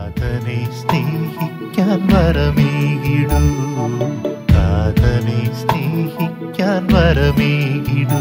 കാതനെ സ്നേഹിക്കാൻ വരമേകിടൂ കാതനെ സ്നേഹിക്കാൻ വരമേകിടൂ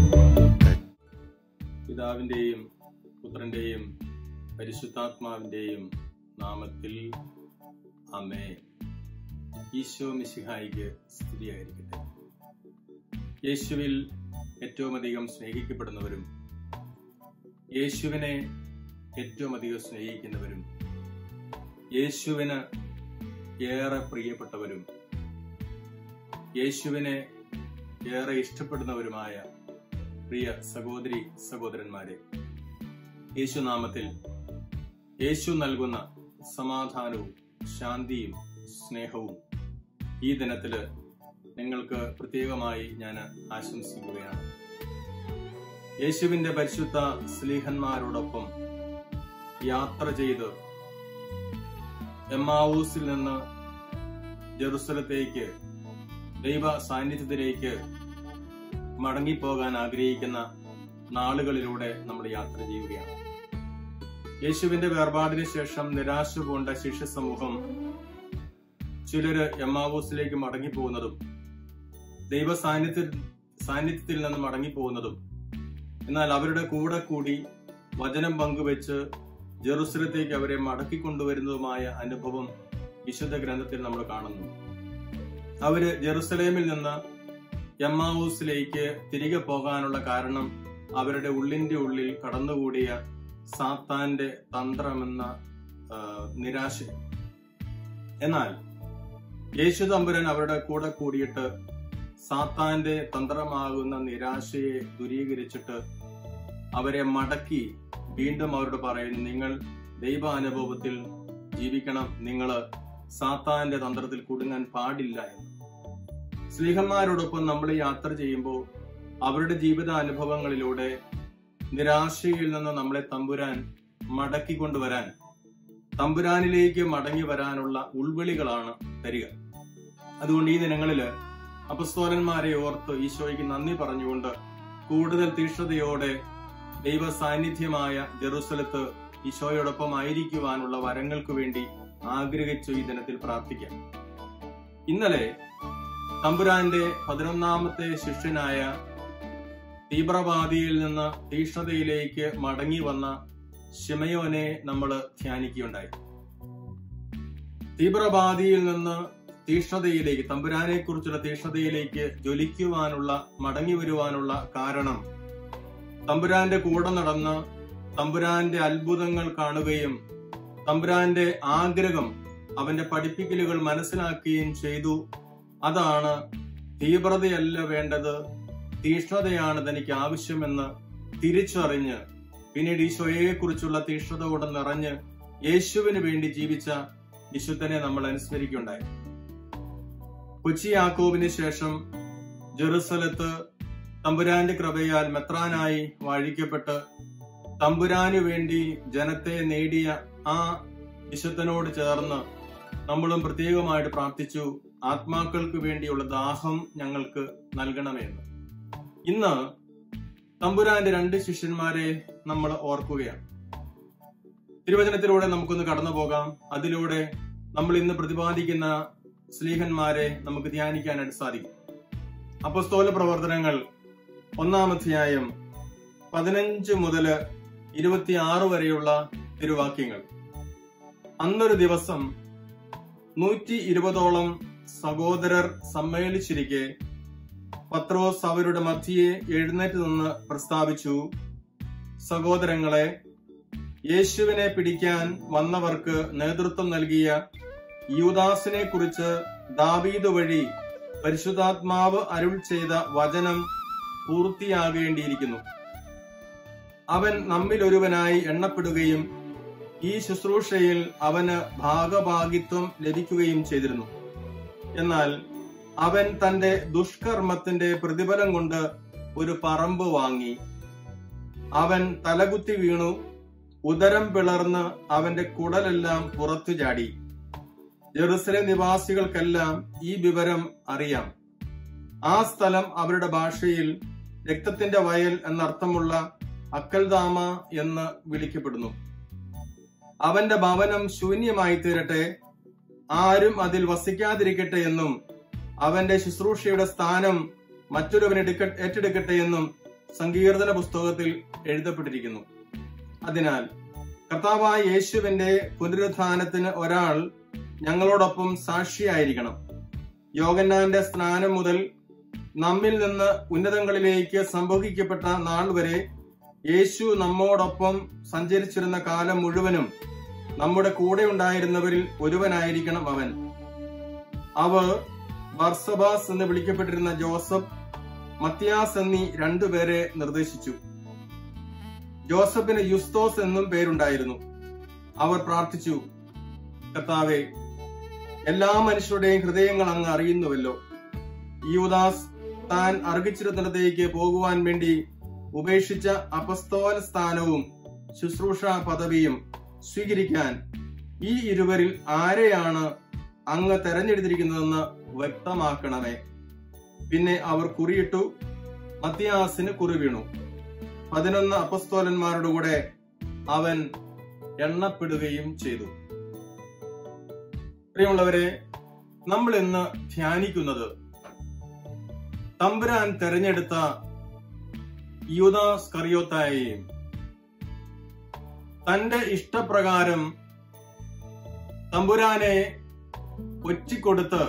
പിതാവിൻ്റെയും പുത്രൻ്റെയും പരിശുദ്ധാത്മാവിൻ്റെയും നാമത്തിൽ അമേ ഈശോ മിശിഹായിക്ക് സ്തുതിയായിരിക്കട്ടെ യേശുവിൽ ഏറ്റവും അധികം സ്നേഹിക്കപ്പെടുന്നവരും യേശുവിനെ ഏറ്റവും അധികം സ്നേഹിക്കുന്നവരും യേശുവിന് ഏറെ പ്രിയപ്പെട്ടവരും യേശുവിനെ ഏറെ ഇഷ്ടപ്പെടുന്നവരുമായ പ്രിയ സഹോദരി സഹോദരന്മാരെ യേശുനാമത്തിൽ യേശു നൽകുന്ന സമാധാനവും ശാന്തിയും സ്നേഹവും ഈ ദിനത്തില് നിങ്ങൾക്ക് പ്രത്യേകമായി ഞാൻ ആശംസിക്കുകയാണ് യേശുവിന്റെ പരിശുദ്ധ സ്ലീഹന്മാരോടൊപ്പം യാത്ര ചെയ്ത് എമ്മാവൂസിൽ നിന്ന് ജെറുസലത്തേക്ക് ദൈവ സാന്നിധ്യത്തിലേക്ക് മടങ്ങിപ്പോകാൻ ആഗ്രഹിക്കുന്ന നാളുകളിലൂടെ നമ്മൾ യാത്ര ചെയ്യുകയാണ് യേശുവിന്റെ വേർപാടിന് ശേഷം നിരാശ പൂണ്ട ശിഷ്യ സമൂഹം ചിലര് എമ്മാവൂസിലേക്ക് മടങ്ങിപ്പോകുന്നതും ദൈവ സാന്നിധ്യ സാന്നിധ്യത്തിൽ നിന്ന് മടങ്ങിപ്പോകുന്നതും എന്നാൽ അവരുടെ കൂടെ കൂടി വചനം പങ്കുവെച്ച് ജെറുസലത്തേക്ക് അവരെ മടക്കിക്കൊണ്ടുവരുന്നതുമായ അനുഭവം വിശുദ്ധ ഗ്രന്ഥത്തിൽ നമ്മൾ കാണുന്നു അവര് ജെറുസലേമിൽ നിന്ന് എമ്മാവൂസിലേക്ക് തിരികെ പോകാനുള്ള കാരണം അവരുടെ ഉള്ളിന്റെ ഉള്ളിൽ കടന്നുകൂടിയ സാത്താന്റെ തന്ത്രമെന്ന ആ, നിരാശ എന്നാൽ യേശു തമ്പുരൻ അവരുടെ കൂടെ കൂടിയിട്ട് സാത്താന്റെ തന്ത്രമാകുന്ന നിരാശയെ ദൂരീകരിച്ചിട്ട് അവരെ മടക്കി വീണ്ടും അവരോട് പറയുന്നു നിങ്ങൾ ദൈവാനുഭവത്തിൽ ജീവിക്കണം നിങ്ങൾ സാത്താന്റെ തന്ത്രത്തിൽ കുടുങ്ങാൻ പാടില്ല എന്ന് സ്നേഹന്മാരോടൊപ്പം നമ്മൾ യാത്ര ചെയ്യുമ്പോൾ അവരുടെ ജീവിതാനുഭവങ്ങളിലൂടെ നിരാശയിൽ നിന്ന് നമ്മളെ തമ്പുരാൻ മടക്കിക്കൊണ്ടുവരാൻ തമ്പുരാനിലേക്ക് മടങ്ങി വരാനുള്ള ഉൾവിളികളാണ് തരിക അതുകൊണ്ട് ഈ ദിനങ്ങളില് അപസ്തോലന്മാരെ ഓർത്ത് ഈശോയ്ക്ക് നന്ദി പറഞ്ഞുകൊണ്ട് കൂടുതൽ തീഷ്ണതയോടെ ദൈവ സാന്നിധ്യമായ ജെറുസലത്ത് ഈശോയോടൊപ്പം ആയിരിക്കുവാനുള്ള വരങ്ങൾക്ക് വേണ്ടി ആഗ്രഹിച്ചു ഈ ദിനത്തിൽ പ്രാർത്ഥിക്കാം ഇന്നലെ തമ്പുരാന്റെ പതിനൊന്നാമത്തെ ശിഷ്യനായ തീവ്രവാദിയിൽ നിന്ന് തീഷ്ണതയിലേക്ക് മടങ്ങി വന്ന ഷിമയോനെ നമ്മൾ ധ്യാനിക്കുകയുണ്ടായി തീവ്രവാദിയിൽ നിന്ന് തീഷ്ണതയിലേക്ക് തമ്പുരാനെ കുറിച്ചുള്ള തീഷ്ണതയിലേക്ക് ജ്വലിക്കുവാനുള്ള മടങ്ങി വരുവാനുള്ള കാരണം തമ്പുരാന്റെ കൂടെ നടന്ന് തമ്പുരാന്റെ അത്ഭുതങ്ങൾ കാണുകയും തമ്പുരാന്റെ ആഗ്രഹം അവന്റെ പഠിപ്പിക്കലുകൾ മനസ്സിലാക്കുകയും ചെയ്തു അതാണ് തീവ്രതയല്ല വേണ്ടത് തീഷ്ണതയാണ് തനിക്ക് ആവശ്യമെന്ന് തിരിച്ചറിഞ്ഞ് പിന്നീട് ഈശോയെ കുറിച്ചുള്ള തീഷ്ണതയോടെ നിറഞ്ഞ് യേശുവിന് വേണ്ടി ജീവിച്ച വിശുദ്ധനെ നമ്മൾ അനുസ്മരിക്കുകയുണ്ടായി കൊച്ചി യാക്കോബിന് ശേഷം ജെറുസലത്ത് തമ്പുരാന്റെ കൃപയാൽ മെത്രാനായി വാഴിക്കപ്പെട്ട് തമ്പുരാന് വേണ്ടി ജനത്തെ നേടിയ ആ വിശുദ്ധനോട് ചേർന്ന് നമ്മളും പ്രത്യേകമായിട്ട് പ്രാർത്ഥിച്ചു ആത്മാക്കൾക്ക് വേണ്ടിയുള്ള ദാഹം ഞങ്ങൾക്ക് നൽകണമെന്ന് ഇന്ന് തമ്പുരാന്റെ രണ്ട് ശിഷ്യന്മാരെ നമ്മൾ ഓർക്കുകയാണ് തിരുവചനത്തിലൂടെ നമുക്കൊന്ന് കടന്നു പോകാം അതിലൂടെ നമ്മൾ ഇന്ന് പ്രതിപാദിക്കുന്ന സ്ലീഹന്മാരെ നമുക്ക് ധ്യാനിക്കാനായിട്ട് സാധിക്കും അപ്പസ്തോല പ്രവർത്തനങ്ങൾ ഒന്നാം അധ്യായം പതിനഞ്ച് മുതല് ഇരുപത്തിയാറ് വരെയുള്ള തിരുവാക്യങ്ങൾ അന്നൊരു ദിവസം നൂറ്റി ഇരുപതോളം സഹോദരർ സമ്മേളിച്ചിരിക്കെ പത്രോസ് അവരുടെ മധ്യയെ എഴുന്നേറ്റ് നിന്ന് പ്രസ്താവിച്ചു സഹോദരങ്ങളെ യേശുവിനെ പിടിക്കാൻ വന്നവർക്ക് നേതൃത്വം നൽകിയ യൂദാസിനെ കുറിച്ച് ദാവീദ് വഴി പരിശുദ്ധാത്മാവ് അരുൾ ചെയ്ത വചനം പൂർത്തിയാകേണ്ടിയിരിക്കുന്നു അവൻ നമ്മിലൊരുവനായി എണ്ണപ്പെടുകയും ഈ ശുശ്രൂഷയിൽ അവന് ഭാഗഭാഗിത്വം ലഭിക്കുകയും ചെയ്തിരുന്നു എന്നാൽ അവൻ തന്റെ ദുഷ്കർമ്മത്തിന്റെ പ്രതിഫലം കൊണ്ട് ഒരു പറമ്പ് വാങ്ങി അവൻ തലകുത്തി വീണു ഉദരം പിളർന്ന് അവന്റെ കുടലെല്ലാം പുറത്തു ചാടി ജെറുസലേം നിവാസികൾക്കെല്ലാം ഈ വിവരം അറിയാം ആ സ്ഥലം അവരുടെ ഭാഷയിൽ രക്തത്തിന്റെ വയൽ എന്നർത്ഥമുള്ള അക്കൽദാമ എന്ന് വിളിക്കപ്പെടുന്നു അവന്റെ ഭവനം ശൂന്യമായി തീരട്ടെ ആരും അതിൽ വസിക്കാതിരിക്കട്ടെ എന്നും അവന്റെ ശുശ്രൂഷയുടെ സ്ഥാനം മറ്റൊരുവൻ എടുക്ക ഏറ്റെടുക്കട്ടെ എന്നും സങ്കീർത്തന പുസ്തകത്തിൽ എഴുതപ്പെട്ടിരിക്കുന്നു അതിനാൽ കർത്താവായ യേശുവിന്റെ പുനരുത്ഥാനത്തിന് ഒരാൾ ഞങ്ങളോടൊപ്പം സാക്ഷിയായിരിക്കണം യോഗന്നാന്റെ സ്നാനം മുതൽ നമ്മിൽ നിന്ന് ഉന്നതങ്ങളിലേക്ക് സംഭവിക്കപ്പെട്ട നാൾ വരെ യേശു നമ്മോടൊപ്പം സഞ്ചരിച്ചിരുന്ന കാലം മുഴുവനും നമ്മുടെ കൂടെ ഉണ്ടായിരുന്നവരിൽ ഒരുവനായിരിക്കണം അവൻ അവർ ബർസബാസ് എന്ന് വിളിക്കപ്പെട്ടിരുന്ന ജോസഫ് മത്തിയാസ് എന്നീ രണ്ടുപേരെ നിർദ്ദേശിച്ചു ജോസഫിന് യുസ്തോസ് എന്നും പേരുണ്ടായിരുന്നു അവർ പ്രാർത്ഥിച്ചു കർത്താവെ എല്ലാ മനുഷ്യരുടെയും ഹൃദയങ്ങൾ അങ്ങ് അറിയുന്നുവല്ലോ യൂദാസ് താൻ അർഹിച്ചിരുന്നിടത്തേക്ക് പോകുവാൻ വേണ്ടി ഉപേക്ഷിച്ച അപസ്തോല സ്ഥാനവും ശുശ്രൂഷ പദവിയും സ്വീകരിക്കാൻ ഈ ഇരുവരിൽ ആരെയാണ് അങ്ങ് തെരഞ്ഞെടുത്തിരിക്കുന്നതെന്ന് വ്യക്തമാക്കണമേ പിന്നെ അവർ കുറിയിട്ടു മത്തിയാസിന് കുറി വീണു പതിനൊന്ന് അപസ്തോലന്മാരുടെ കൂടെ അവൻ എണ്ണപ്പെടുകയും ചെയ്തു പ്രിയമുള്ളവരെ നമ്മൾ ഇന്ന് ധ്യാനിക്കുന്നത് തമ്പുരാൻ തെരഞ്ഞെടുത്ത യൂദാസ് കറിയോത്തായെയും തന്റെ ഇഷ്ടപ്രകാരം തമ്പുരാനെ ഒറ്റിക്കൊടുത്ത്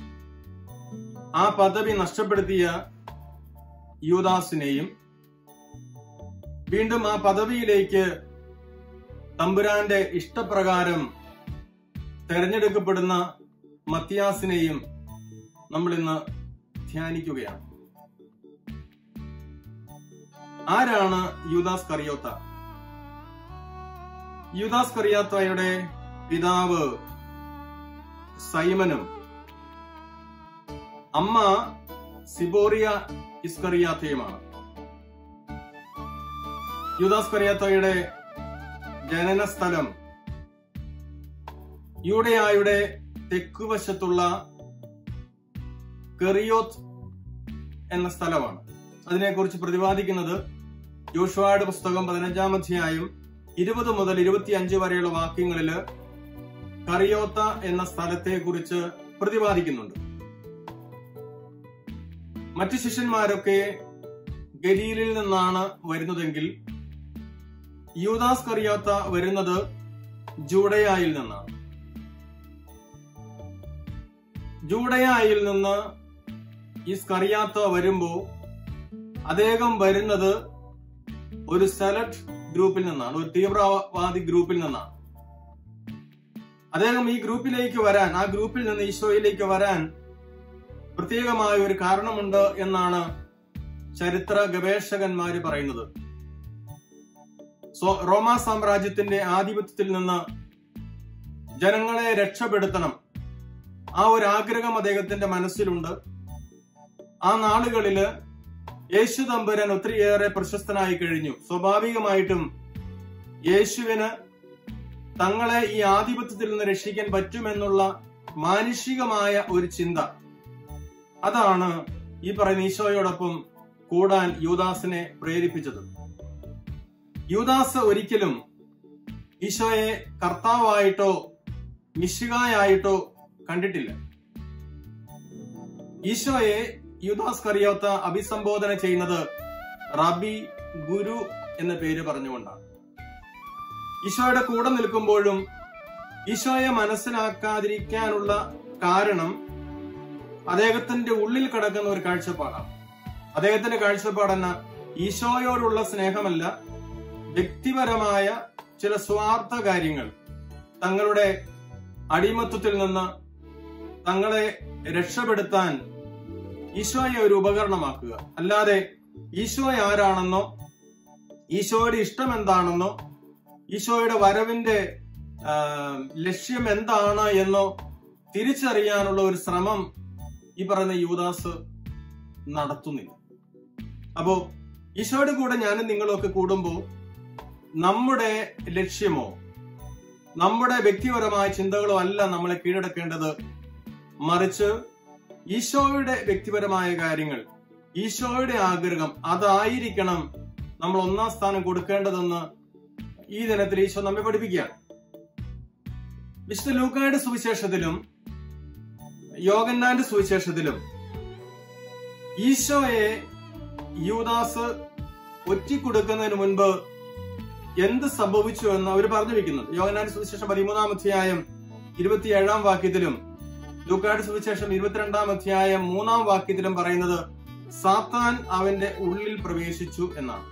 ആ പദവി നഷ്ടപ്പെടുത്തിയ യൂദാസിനെയും വീണ്ടും ആ പദവിയിലേക്ക് തമ്പുരാന്റെ ഇഷ്ടപ്രകാരം തെരഞ്ഞെടുക്കപ്പെടുന്ന മത്തിയാസിനെയും നമ്മൾ ഇന്ന് ധ്യാനിക്കുകയാണ് ആരാണ് യൂദാസ് കറിയോത്ത യൂദാസ് കറിയാത്തയുടെ പിതാവ് സൈമനും അമ്മ സിബോറിയ ഇസ്കറിയാത്തയുമാണ് യൂദാസ് കറിയാത്തയുടെ ജനന സ്ഥലം യൂഡയായുടെ തെക്കുവശത്തുള്ള കെറിയോത്ത് എന്ന സ്ഥലമാണ് അതിനെക്കുറിച്ച് പ്രതിപാദിക്കുന്നത് ജോഷുവയുടെ പുസ്തകം പതിനഞ്ചാം അധ്യായം ഇരുപത് മുതൽ ഇരുപത്തിയഞ്ച് വരെയുള്ള വാക്യങ്ങളില് കറിയോത്ത എന്ന സ്ഥലത്തെ കുറിച്ച് പ്രതിപാദിക്കുന്നുണ്ട് മറ്റു ശിഷ്യന്മാരൊക്കെ ഗലീലിൽ നിന്നാണ് വരുന്നതെങ്കിൽ യൂദാസ് കറിയോത്ത വരുന്നത് ജൂഡയായിൽ നിന്നാണ് ജൂഡയായിൽ നിന്ന് ഈ സ്കറിയാത്ത വരുമ്പോ അദ്ദേഹം വരുന്നത് ഒരു സെലക്ട് ഗ്രൂപ്പിൽ നിന്നാണ് ഒരു തീവ്രവാദി ഗ്രൂപ്പിൽ നിന്നാണ് അദ്ദേഹം ഈ ഗ്രൂപ്പിലേക്ക് വരാൻ ആ ഗ്രൂപ്പിൽ നിന്ന് ഈശോയിലേക്ക് വരാൻ പ്രത്യേകമായ ഒരു കാരണമുണ്ട് എന്നാണ് ചരിത്ര ഗവേഷകന്മാര് പറയുന്നത് സോ- റോമാ സാമ്രാജ്യത്തിന്റെ ആധിപത്യത്തിൽ നിന്ന് ജനങ്ങളെ രക്ഷപ്പെടുത്തണം ആ ഒരു ആഗ്രഹം അദ്ദേഹത്തിന്റെ മനസ്സിലുണ്ട് ആ നാളുകളില് യേശു തമ്പുരാൻ ഒത്തിരിയേറെ പ്രശസ്തനായി കഴിഞ്ഞു സ്വാഭാവികമായിട്ടും യേശുവിന് തങ്ങളെ ഈ ആധിപത്യത്തിൽ നിന്ന് രക്ഷിക്കാൻ പറ്റുമെന്നുള്ള മാനുഷികമായ ഒരു ചിന്ത അതാണ് ഈ പറയുന്ന ഈശോയോടൊപ്പം കൂടാൻ യൂദാസിനെ പ്രേരിപ്പിച്ചത് യൂദാസ് ഒരിക്കലും ഈശോയെ കർത്താവായിട്ടോ മിശികായായിട്ടോ കണ്ടിട്ടില്ല ഈശോയെ യൂദാസ് കറിയോത്ത അഭിസംബോധന ചെയ്യുന്നത് റബി ഗുരു എന്ന പേര് പറഞ്ഞുകൊണ്ടാണ് ഈശോയുടെ കൂടെ നിൽക്കുമ്പോഴും ഈശോയെ മനസ്സിലാക്കാതിരിക്കാനുള്ള കാരണം അദ്ദേഹത്തിന്റെ ഉള്ളിൽ കിടക്കുന്ന ഒരു കാഴ്ചപ്പാടാണ് അദ്ദേഹത്തിന്റെ കാഴ്ചപ്പാടെന്ന ഈശോയോടുള്ള സ്നേഹമല്ല വ്യക്തിപരമായ ചില സ്വാർത്ഥ കാര്യങ്ങൾ തങ്ങളുടെ അടിമത്വത്തിൽ നിന്ന് തങ്ങളെ രക്ഷപ്പെടുത്താൻ ഈശോയെ ഒരു ഉപകരണമാക്കുക അല്ലാതെ ഈശോ ആരാണെന്നോ ഈശോയുടെ ഇഷ്ടം എന്താണെന്നോ ഈശോയുടെ വരവിന്റെ ആ, ലക്ഷ്യം എന്താണ് എന്നോ തിരിച്ചറിയാനുള്ള ഒരു ശ്രമം ഈ പറയുന്ന യൂദാസ് നടത്തുന്നില്ല അപ്പോ ഈശോയുടെ കൂടെ ഞാനും നിങ്ങളൊക്കെ കൂടുമ്പോ നമ്മുടെ ലക്ഷ്യമോ നമ്മുടെ വ്യക്തിപരമായ ചിന്തകളോ അല്ല നമ്മളെ കീഴടക്കേണ്ടത് മറിച്ച് ഈശോയുടെ വ്യക്തിപരമായ കാര്യങ്ങൾ ഈശോയുടെ ആഗ്രഹം അതായിരിക്കണം നമ്മൾ ഒന്നാം സ്ഥാനം കൊടുക്കേണ്ടതെന്ന് ഈ ദിനത്തിൽ ഈശോ നമ്മെ പഠിപ്പിക്കുകയാണ് വിശുദ്ധ ലൂക്കായുടെ സുവിശേഷത്തിലും യോഗന്നാന്റെ സുവിശേഷത്തിലും ഈശോയെ യൂദാസ് ഒറ്റിക്കൊടുക്കുന്നതിന് മുൻപ് എന്ത് സംഭവിച്ചു എന്ന് അവർ പറഞ്ഞു വെക്കുന്നത് യോഗനാന്റെ സുവിശേഷം പതിമൂന്നാം അധ്യായം ഇരുപത്തിയേഴാം വാക്യത്തിലും ലൂക്കായുടെ സുവിശേഷം ഇരുപത്തിരണ്ടാം അധ്യായം മൂന്നാം വാക്യത്തിലും പറയുന്നത് സാത്താൻ അവന്റെ ഉള്ളിൽ പ്രവേശിച്ചു എന്നാണ്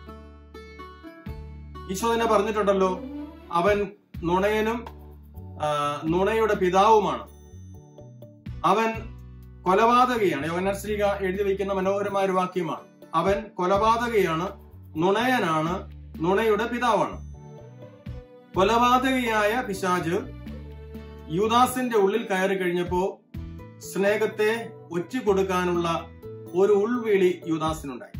ഈശോ തന്നെ പറഞ്ഞിട്ടുണ്ടല്ലോ അവൻ നുണയനും ആ, നുണയുടെ പിതാവുമാണ് അവൻ കൊലപാതകയാണ് യോഹന്നാൻ ശ്രീക എഴുതി വയ്ക്കുന്ന മനോഹരമായ ഒരു വാക്യമാണ് അവൻ കൊലപാതകയാണ് നുണയനാണ് നുണയുടെ പിതാവാണ് കൊലപാതകയായ പിശാജ് യൂദാസിന്റെ ഉള്ളിൽ കയറി കഴിഞ്ഞപ്പോ സ്നേഹത്തെ ഒറ്റിക്കൊടുക്കാനുള്ള ഒരു ഉൾവിളി യൂദാസിനുണ്ടായി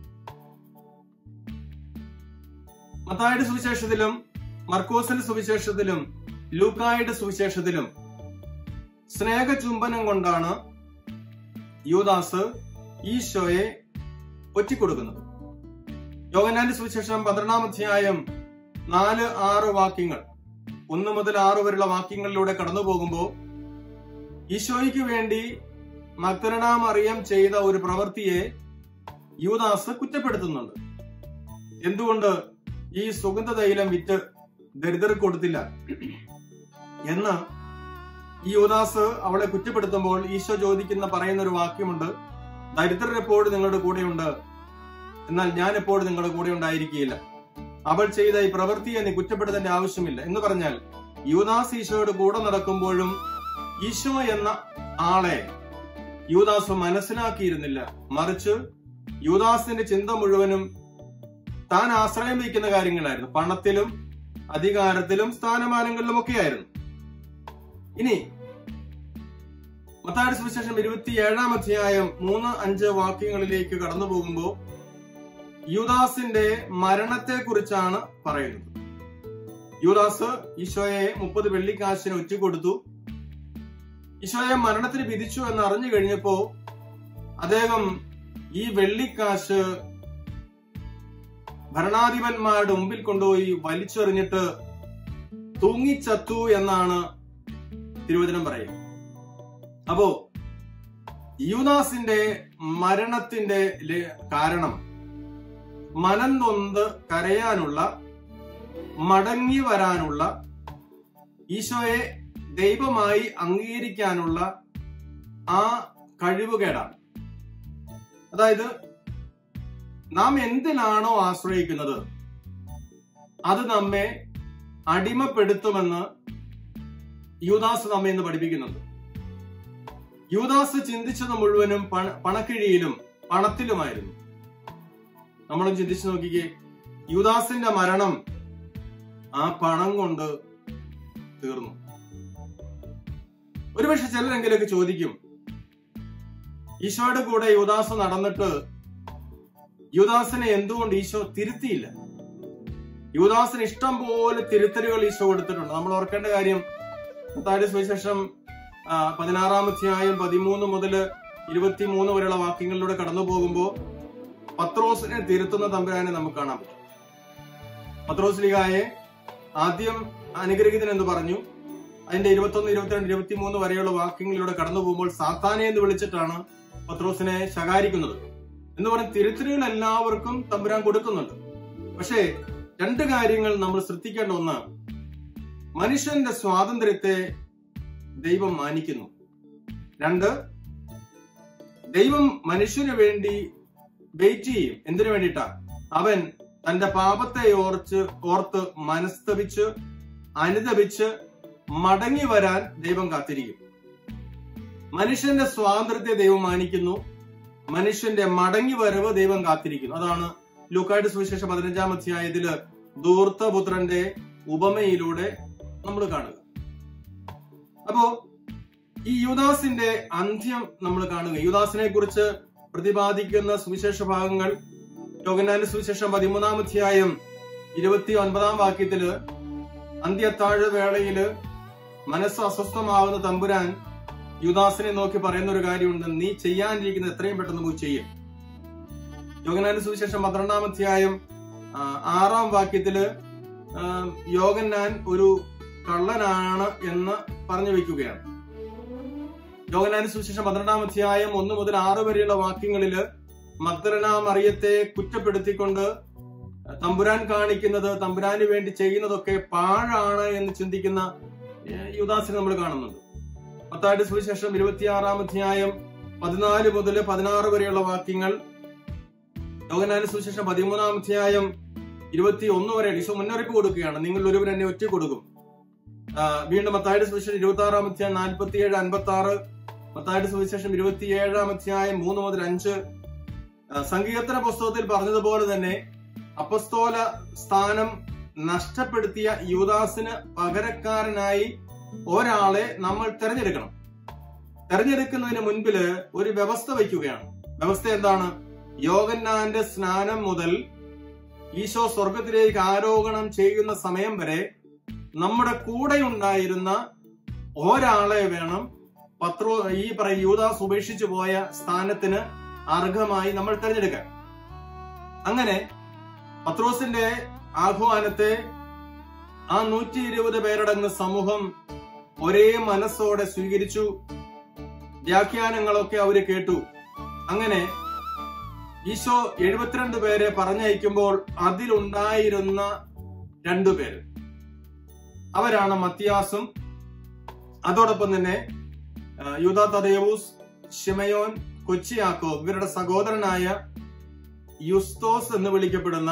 മത്തായുടെ സുവിശേഷത്തിലും മർക്കോസിന്റെ സുവിശേഷത്തിലും ലൂക്കായുടെ സുവിശേഷത്തിലും സ്നേഹചുംബനം കൊണ്ടാണ് യൂദാസ് ഈശോയെ ഒറ്റിക്കൊടുക്കുന്നത് യോഗനാന്റെ സുവിശേഷം പന്ത്രണ്ടാം അധ്യായം നാല് ആറ് വാക്യങ്ങൾ ഒന്ന് മുതൽ ആറ് വരെയുള്ള വാക്യങ്ങളിലൂടെ കടന്നു പോകുമ്പോൾ ഈശോയ്ക്ക് വേണ്ടി മക്തരണാം അറിയം ചെയ്ത ഒരു പ്രവൃത്തിയെ യൂദാസ് കുറ്റപ്പെടുത്തുന്നുണ്ട് എന്തുകൊണ്ട് ഈ സുഗന്ധ തൈലം വിറ്റ് ദരിദ്രർക്ക് കൊടുത്തില്ല എന്ന് ഈ യൂദാസ് അവളെ കുറ്റപ്പെടുത്തുമ്പോൾ ഈശോ ചോദിക്കുന്ന പറയുന്ന ഒരു വാക്യമുണ്ട് ദരിദ്രർ എപ്പോഴും നിങ്ങളുടെ കൂടെയുണ്ട് എന്നാൽ ഞാൻ എപ്പോഴും നിങ്ങളുടെ കൂടെ ഉണ്ടായിരിക്കുകയില്ല അവൾ ചെയ്ത ഈ പ്രവൃത്തിയെ നീ കുറ്റപ്പെടുത്തേണ്ട ആവശ്യമില്ല എന്ന് പറഞ്ഞാൽ യൂദാസ് ഈശോയുടെ കൂടെ നടക്കുമ്പോഴും ഈശോ എന്ന ആളെ യൂദാസ് മനസ്സിലാക്കിയിരുന്നില്ല മറിച്ച് യൂദാസിന്റെ ചിന്ത മുഴുവനും താൻ ആശ്രയം വയ്ക്കുന്ന കാര്യങ്ങളായിരുന്നു പണത്തിലും അധികാരത്തിലും സ്ഥാനമാനങ്ങളിലും ഒക്കെയായിരുന്നു ഇനി മത്തായുടെ സുവിശേഷം ഇരുപത്തിയേഴാം അധ്യായം മൂന്ന് അഞ്ച് വാക്യങ്ങളിലേക്ക് കടന്നു പോകുമ്പോൾ യൂദാസിന്റെ മരണത്തെ കുറിച്ചാണ് പറയുന്നത് യൂദാസ് ഈശോയെ മുപ്പത് വെള്ളിക്കാശിന് ഒറ്റുകൊടുത്തു ഈശോയെ മരണത്തിന് വിധിച്ചു എന്ന് അറിഞ്ഞു കഴിഞ്ഞപ്പോ അദ്ദേഹം ഈ വെള്ളിക്കാശ് ഭരണാധിപന്മാരുടെ മുമ്പിൽ കൊണ്ടുപോയി വലിച്ചെറിഞ്ഞിട്ട് തൂങ്ങിച്ചത്തു എന്നാണ് തിരുവചനം പറയുക അപ്പോ യൂദാസിന്റെ മരണത്തിന്റെ ലെ- കാരണം മനം നൊന്ത് കരയാനുള്ള മടങ്ങി വരാനുള്ള ഈശോയെ ദൈവമായി അംഗീകരിക്കാനുള്ള ആ കഴിവുകേടാണ് അതായത് നാം എന്തിനാണോ ആശ്രയിക്കുന്നത് അത് നമ്മെ അടിമപ്പെടുത്തുമെന്ന് യൂദാസ് നമ്മെ ഇന്ന് പഠിപ്പിക്കുന്നുണ്ട് യൂദാസ് ചിന്തിച്ചത് മുഴുവനും പണ- പണക്കിഴിയിലും പണത്തിലുമായിരുന്നു നമ്മളും ചിന്തിച്ചു നോക്കിക്കേ യൂദാസിന്റെ മരണം ആ പണം കൊണ്ട് തീർന്നു ഒരുപക്ഷെ ചിലരെങ്കിലൊക്കെ ചോദിക്കും ഈശോയുടെ കൂടെ യുദാസ് നടന്നിട്ട് യുദാസിനെ എന്തുകൊണ്ട് ഈശോ തിരുത്തിയില്ല യുദാസിന് ഇഷ്ടം പോലെ തിരുത്തലുകൾ ഈശോ കൊടുത്തിട്ടുണ്ട് നമ്മൾ ഓർക്കേണ്ട കാര്യം മത്തായിയുടെ സുവിശേഷം ആ, പതിനാറാം അധ്യായം പതിമൂന്ന് മുതൽ ഇരുപത്തിമൂന്ന് വരെയുള്ള വാക്യങ്ങളിലൂടെ കടന്നു പോകുമ്പോൾ പത്രോസിനെ തിരുത്തുന്ന തമ്പുരാനെ നമുക്ക് കാണാൻ പറ്റും പത്രോസ് ലിഗായെ ആദ്യം അനുഗ്രഹിതൻ എന്ന് പറഞ്ഞു അതിന്റെ ഇരുപത്തൊന്ന് ഇരുപത്തിരണ്ട് ഇരുപത്തിമൂന്ന് വരെയുള്ള വാക്യങ്ങളിലൂടെ കടന്നു പോകുമ്പോൾ സാത്താനെ എന്ന് വിളിച്ചിട്ടാണ് പത്രോസിനെ ശകാരിക്കുന്നത് എന്ന് പറഞ്ഞ തിരുത്തലുകൾ എല്ലാവർക്കും തമ്പുരാൻ കൊടുക്കുന്നുണ്ട് പക്ഷേ രണ്ട് കാര്യങ്ങൾ നമ്മൾ ശ്രദ്ധിക്കേണ്ട ഒന്ന് മനുഷ്യന്റെ സ്വാതന്ത്ര്യത്തെ ദൈവം മാനിക്കുന്നു രണ്ട് ദൈവം മനുഷ്യന് വേണ്ടി വെയിറ്റ് ചെയ്യും എന്തിനു വേണ്ടിയിട്ടാ അവൻ തന്റെ പാപത്തെ ഓർച്ച് ഓർത്ത് മനസ്തപിച്ച് അനുതപിച്ച് മടങ്ങി വരാൻ ദൈവം കാത്തിരിക്കും മനുഷ്യന്റെ സ്വാതന്ത്ര്യത്തെ ദൈവം മാനിക്കുന്നു മനുഷ്യന്റെ മടങ്ങി വരവ് ദൈവം കാത്തിരിക്കുന്നു അതാണ് ലൂക്കായുടെ സുവിശേഷം പതിനഞ്ചാം അധ്യായത്തില് ധൂർത്തപുത്രന്റെ ഉപമയിലൂടെ നമ്മൾ കാണുക അപ്പോ ഈ യുദാസിന്റെ അന്ത്യം നമ്മൾ കാണുക യുദാസിനെ കുറിച്ച് പ്രതിപാദിക്കുന്ന സുവിശേഷ ഭാഗങ്ങൾ യോഗനാന്റെ സുവിശേഷം പതിമൂന്നാം അധ്യായം ഇരുപത്തി ഒൻപതാം വാക്യത്തില് അന്ത്യത്താഴ വേളയില് മനസ്സ് അസ്വസ്ഥമാവുന്ന തമ്പുരാൻ യുദാസിനെ നോക്കി പറയുന്ന ഒരു കാര്യമുണ്ട് നീ ചെയ്യാനിരിക്കുന്നത് എത്രയും പെട്ടെന്ന് പോയി ചെയ്യും യോഗനാന്റെ സുവിശേഷം പന്ത്രണ്ടാം അധ്യായം ആ, ആറാം വാക്യത്തില് ആ, യോഗന്നാൻ ഒരു കള്ളനാണ് എന്ന് പറഞ്ഞു വെക്കുകയാണ് യോഗനാന സുവിശേഷം പന്ത്രണ്ടാം അധ്യായം ഒന്ന് മുതൽ ആറ് വരെയുള്ള വാക്യങ്ങളില് മഗ്ദലന മറിയത്തെ കുറ്റപ്പെടുത്തിക്കൊണ്ട് തമ്പുരാൻ കാണിക്കുന്നത് തമ്പുരാന് വേണ്ടി ചെയ്യുന്നതൊക്കെ പാഴാണ് എന്ന് ചിന്തിക്കുന്ന ഏഹ്, യുദാസിനെ നമ്മൾ കാണുന്നുണ്ട് പത്തായിട്ട് സുവിശേഷം ഇരുപത്തിയാറാം അധ്യായം പതിനാല് മുതൽ പതിനാറ് വരെയുള്ള വാക്യങ്ങൾ യോഗനാന സുവിശേഷം പതിമൂന്നാം അധ്യായം ഇരുപത്തി ഒന്ന് വരെ ഈശോ മുന്നറിയിപ്പ് കൊടുക്കുകയാണ് നിങ്ങൾ ഒരുവർ എന്നെ ഒറ്റ കൊടുക്കും ആ, വീണ്ടും മത്തായുടെ സുവിശേഷം ഇരുപത്തി ആറാം അധ്യായം നാൽപ്പത്തി ഏഴ് അൻപത്തി ആറ് മത്തായുടെ സുവിശേഷം ഇരുപത്തിയേഴാം അധ്യായം മൂന്ന് മുതൽ അഞ്ച് ആ, സങ്കീർത്തന പുസ്തകത്തിൽ പറഞ്ഞതുപോലെ തന്നെ അപ്പസ്തോല സ്ഥാനം നഷ്ടപ്പെടുത്തിയ യുദാസിന് പകരക്കാരനായി ഒരാളെ നമ്മൾ തെരഞ്ഞെടുക്കണം തെരഞ്ഞെടുക്കുന്നതിന് മുൻപില് ഒരു വ്യവസ്ഥ വയ്ക്കുകയാണ് വ്യവസ്ഥ എന്താണ് യോഗന്നാന്റെ സ്നാനം മുതൽ ഈശോ സ്വർഗത്തിലേക്ക് ആരോഹണം ചെയ്യുന്ന സമയം വരെ നമ്മുടെ കൂടെ ഉണ്ടായിരുന്ന ഒരാളെ വേണം പത്രോ ഈ പറയ യൂദാസ് ഉപേക്ഷിച്ചു പോയ സ്ഥാനത്തിന് അർഹമായി നമ്മൾ തിരഞ്ഞെടുക്കാൻ അങ്ങനെ പത്രോസിന്റെ ആഹ്വാനത്തെ ആ നൂറ്റി ഇരുപത് പേരടങ്ങ് സമൂഹം ഒരേ മനസ്സോടെ സ്വീകരിച്ചു വ്യാഖ്യാനങ്ങളൊക്കെ അവര് കേട്ടു അങ്ങനെ ഈശോ എഴുപത്തിരണ്ട് പേരെ പറഞ്ഞയക്കുമ്പോൾ അതിലുണ്ടായിരുന്ന രണ്ടുപേര് അവരാണ് മത്തിയാസും അതോടൊപ്പം തന്നെ ആ, യൂദാ തദേവൂസ് ഷിമയോൻ കൊച്ചിയാക്കോ ഇവരുടെ സഹോദരനായ യുസ്തോസ് എന്ന് വിളിക്കപ്പെടുന്ന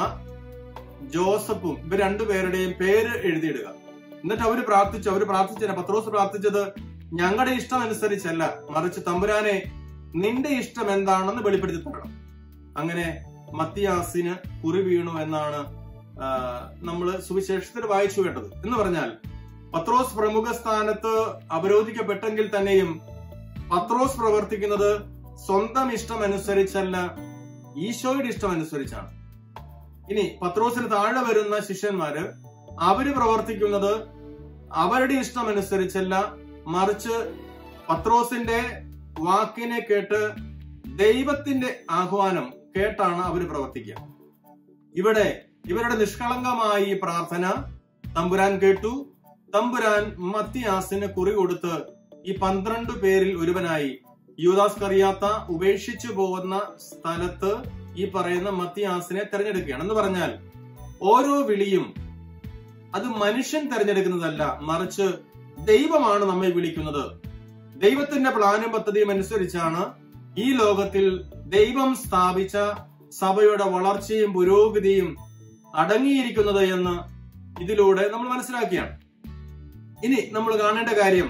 ജോസഫും ഇവർ രണ്ടുപേരുടെയും പേര് എഴുതിയിടുക എന്നിട്ട് അവര് പ്രാർത്ഥിച്ചു അവര് പ്രാർത്ഥിച്ചത് പത്രോസ് പ്രാർത്ഥിച്ചത് ഞങ്ങളുടെ ഇഷ്ടം അനുസരിച്ചല്ല മറിച്ച് തമ്പുരാനെ നിന്റെ ഇഷ്ടം എന്താണെന്ന് വെളിപ്പെടുത്തി തരണം അങ്ങനെ മത്തിയാസിന് കുറി വീണു എന്നാണ് ആ, നമ്മള് സുവിശേഷത്തിൽ വായിച്ചു കേട്ടത് എന്ന് പറഞ്ഞാൽ പത്രോസ് പ്രമുഖ സ്ഥാനത്ത് അവരോധിക്കപ്പെട്ടെങ്കിൽ തന്നെയും പത്രോസ് പ്രവർത്തിക്കുന്നത് സ്വന്തം ഇഷ്ടം അനുസരിച്ചല്ല ഈശോയുടെ ഇഷ്ടം അനുസരിച്ചാണ് ഇനി പത്രോസിന് താഴെ വരുന്ന ശിഷ്യന്മാര് അവര് പ്രവർത്തിക്കുന്നത് അവരുടെ ഇഷ്ടം അനുസരിച്ചല്ല മറിച്ച് പത്രോസിന്റെ വാക്കിനെ കേട്ട് ദൈവത്തിന്റെ ആഹ്വാനം കേട്ടാണ് അവർ പ്രവർത്തിക്കുക ഇവിടെ ഇവരുടെ നിഷ്കളങ്കമായ ഈ പ്രാർത്ഥന തമ്പുരാൻ കേട്ടു തമ്പുരാൻ മത്തിയാസിന് കുറി കൊടുത്ത് ഈ പന്ത്രണ്ട് പേരിൽ ഒരുവനായി യൂദാസ് കറിയാത്ത ഉപേക്ഷിച്ചു പോകുന്ന സ്ഥലത്ത് ഈ പറയുന്ന മത്തിയാസിനെ തെരഞ്ഞെടുക്കുകയാണ് എന്ന് പറഞ്ഞാൽ ഓരോ വിളിയും അത് മനുഷ്യൻ തെരഞ്ഞെടുക്കുന്നതല്ല മറിച്ച് ദൈവമാണ് നമ്മെ വിളിക്കുന്നത് ദൈവത്തിന്റെ പ്ലാനും പദ്ധതിയും അനുസരിച്ചാണ് ഈ ലോകത്തിൽ ദൈവം സ്ഥാപിച്ച സഭയുടെ വളർച്ചയും പുരോഗതിയും അടങ്ങിയിരിക്കുന്നത് എന്ന് ഇതിലൂടെ നമ്മൾ മനസ്സിലാക്കിയാണ് ഇനി നമ്മൾ കാണേണ്ട കാര്യം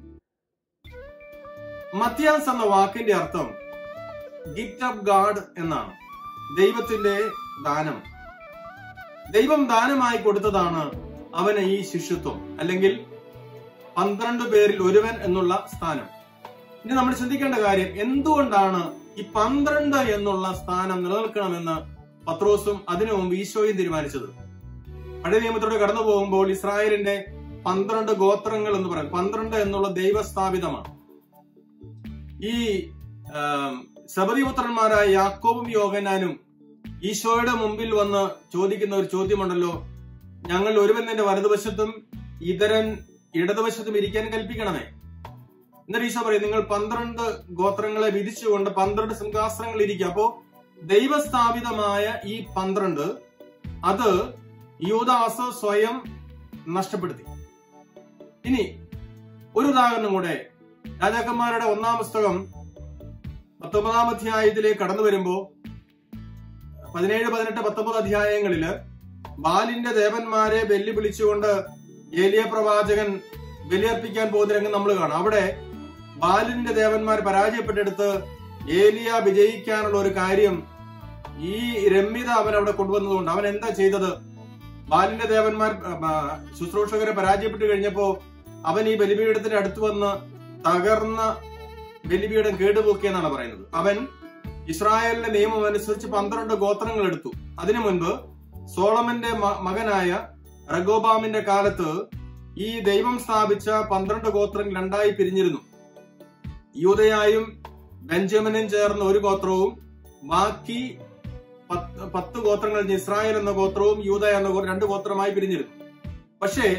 മത്യാസ് എന്ന വാക്കിന്റെ അർത്ഥം ഗിഫ്റ്റ് ഓഫ് ഗാഡ് എന്നാണ് ദൈവത്തിന്റെ ദാനം ദൈവം ദാനമായി കൊടുത്തതാണ് അവന് ഈ ശിഷ്യത്വം അല്ലെങ്കിൽ പന്ത്രണ്ട് പേരിൽ ഒരുവൻ എന്നുള്ള സ്ഥാനം ഇനി നമ്മൾ ചിന്തിക്കേണ്ട കാര്യം എന്തുകൊണ്ടാണ് ഈ പന്ത്രണ്ട് എന്നുള്ള സ്ഥാനം നിലനിൽക്കണമെന്ന് പത്രോസും അതിനു മുമ്പ് ഈശോയും തീരുമാനിച്ചത് പഴയ നിയമത്തിലൂടെ കടന്നു പോകുമ്പോൾ ഇസ്രായേലിന്റെ പന്ത്രണ്ട് ഗോത്രങ്ങൾ എന്ന് പറയും പന്ത്രണ്ട് എന്നുള്ള ദൈവസ്ഥാപിതമാണ് ഈ ആം, സബരിപുത്രന്മാരായ യാക്കോബും യോഗനാനും ഈശോയുടെ മുമ്പിൽ വന്ന് ചോദിക്കുന്ന ഒരു ചോദ്യമുണ്ടല്ലോ ഞങ്ങൾ ഒരുവൻ നിന്റെ വലതുവശത്തും ഇതരൻ ഇടതുവശത്തും ഇരിക്കാൻ കൽപ്പിക്കണമേ എന്നിട്ട് ഈശോ പറയും നിങ്ങൾ പന്ത്രണ്ട് ഗോത്രങ്ങളെ വിധിച്ചുകൊണ്ട് പന്ത്രണ്ട് സിംഹാസനങ്ങൾ ഇരിക്കുക അപ്പോ ദൈവസ്ഥാപിതമായ ഈ പന്ത്രണ്ട് അത് യൂദാസ് സ്വയം നഷ്ടപ്പെടുത്തി ഇനി ഒരു ഉദാഹരണം കൂടെ രാജാക്കന്മാരുടെ ഒന്നാം പുസ്തകം പത്തൊമ്പതാം അധ്യായത്തിലേക്ക് കടന്നു വരുമ്പോ പതിനേഴ് പതിനെട്ട് പത്തൊമ്പത് അധ്യായങ്ങളില് ബാലിന്റെ ദേവന്മാരെ വെല്ലുവിളിച്ചുകൊണ്ട് ഏലിയ പ്രവാചകൻ ബലിയർപ്പിക്കാൻ പോകുന്ന രംഗം നമ്മൾ കാണാം അവിടെ ബാലിന്റെ ദേവന്മാർ പരാജയപ്പെട്ടെടുത്ത് ഏലിയ വിജയിക്കാനുള്ള ഒരു കാര്യം ഈ രമ്യത അവൻ അവിടെ കൊണ്ടുവന്നതുകൊണ്ട് അവൻ എന്താ ചെയ്തത് ബാലിന്റെ ദേവന്മാർ ആ, ശുശ്രൂഷകരെ പരാജയപ്പെട്ട് കഴിഞ്ഞപ്പോ അവൻ ഈ ബലിപീഠത്തിന്റെ അടുത്ത് വന്ന് തകർന്ന ബലിപീഠം കേടുപോക്കിയെന്നാണ് പറയുന്നത് അവൻ ഇസ്രായേലിന്റെ നിയമം അനുസരിച്ച് പന്ത്രണ്ട് ഗോത്രങ്ങൾ എടുത്തു അതിനു മുൻപ് സോളമന്റെ മ- മകനായ റഗോബാമിന്റെ കാലത്ത് ഈ ദൈവം സ്ഥാപിച്ച പന്ത്രണ്ട് ഗോത്രങ്ങൾ രണ്ടായി പിരിഞ്ഞിരുന്നു യൂതയായും ബെഞ്ചമിനും ചേർന്ന ഒരു ഗോത്രവും ബാക്കി പത്ത് പത്ത് ഗോത്രങ്ങൾ ഇസ്രായേൽ എന്ന ഗോത്രവും യൂത എന്ന ഗോ- രണ്ട് ഗോത്രമായി പിരിഞ്ഞിരുന്നു പക്ഷേ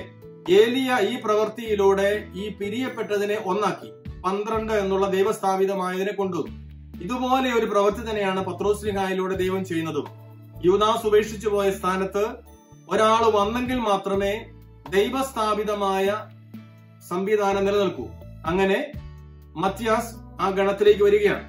ഏലിയ ഈ പ്രവൃത്തിയിലൂടെ ഈ പിരിയപ്പെട്ടതിനെ ഒന്നാക്കി പന്ത്രണ്ട് എന്നുള്ള ദൈവസ്ഥാപിതമായതിനെ കൊണ്ടുവന്നു ഇതുപോലെ ഒരു പ്രവൃത്തി തന്നെയാണ് പത്രോസ്ലിഹായിലൂടെ ദൈവം ചെയ്യുന്നതും യൂദാസ് ഉപേക്ഷിച്ചു പോയ സ്ഥാനത്ത് ഒരാൾ വന്നെങ്കിൽ മാത്രമേ ദൈവസ്ഥാപിതമായ സംവിധാനം നിലനിൽക്കൂ അങ്ങനെ മത്യാസ് ആ ഗണത്തിലേക്ക് വരികയാണ്